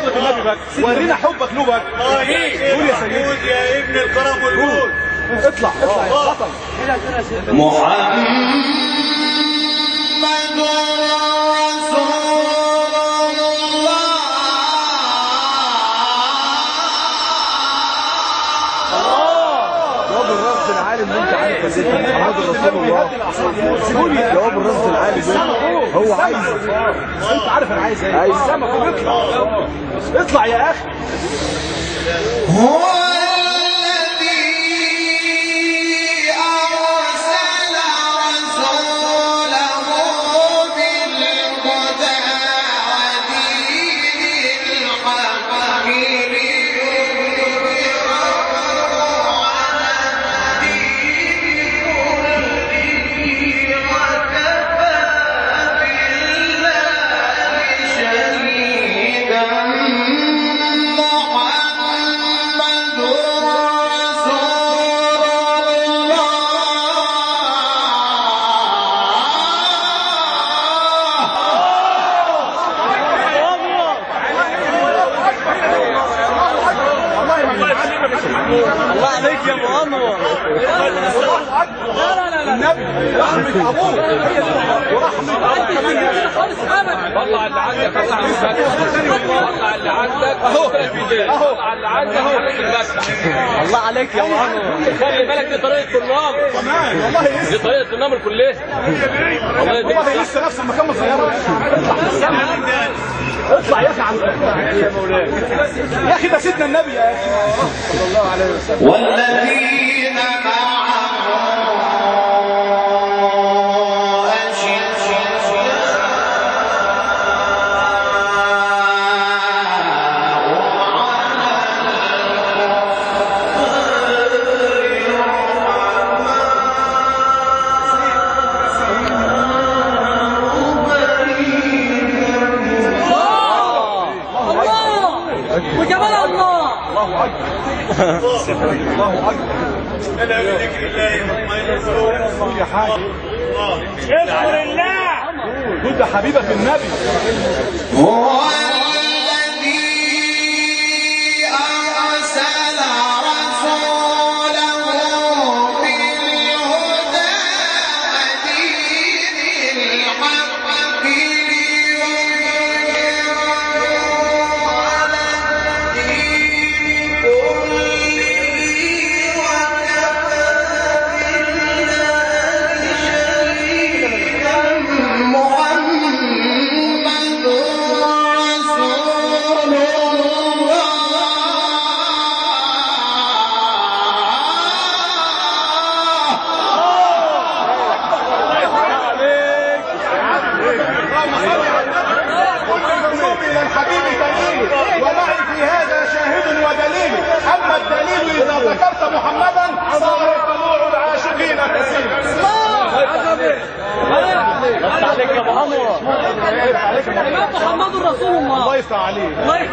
صلي في النبي بقى ورينا حبك له بقى قول يا سيدي يا ابن الكرم والجود اطلع اطلع يا بطل محمد رسول جواب الرصد العالي اللي انت عارف يا سيدنا محمد رسول الله سيبوني يا جواب الرصد العالي ده هو عايز انت عارف انا عايز ايه عايز. السما فوق اطلع اطلع يا اخي هو الذي أرسل رسوله بالهدى ودين الحق ليظهره على الدين كله وكفى بالله شهيدا محمد رسول الله الله عليك يا ابو انور النبي رحمة ابوه هي دي ورحمة ابوه كمان طلع اللي عندك طلع اللي عندك طلع اللي عندك اهو اهو طلع اللي عندك عليك المكتب الله عليك يا ابو انور خلي بالك دي طريقه النظام كمان والله لسه دي طريقه النظام الكليه والله والله دي لسه نفس المكان ما اتغيرش اطلع يا اخي على يا اخي ده سيدنا النبي يا اخي والذين معه أشداء وجمال الله الله اكبر انا بذكر الله يطمئن يا حاج اذكر الله دول ده حبيبك النبي هو الذي أرسل رسوله بالهدى ودين الحق ليظهره على الدين كله وكفى بالله شهيدا محمد رسول الله الى الحبيب دليل ومعي في هذا شاهد ودليل اما الدليل اذا ذكرت محمدا صار طلوع العاشقين كثيرا عليك يا ابو انور محمد رسول الله الله يفتح عليك الله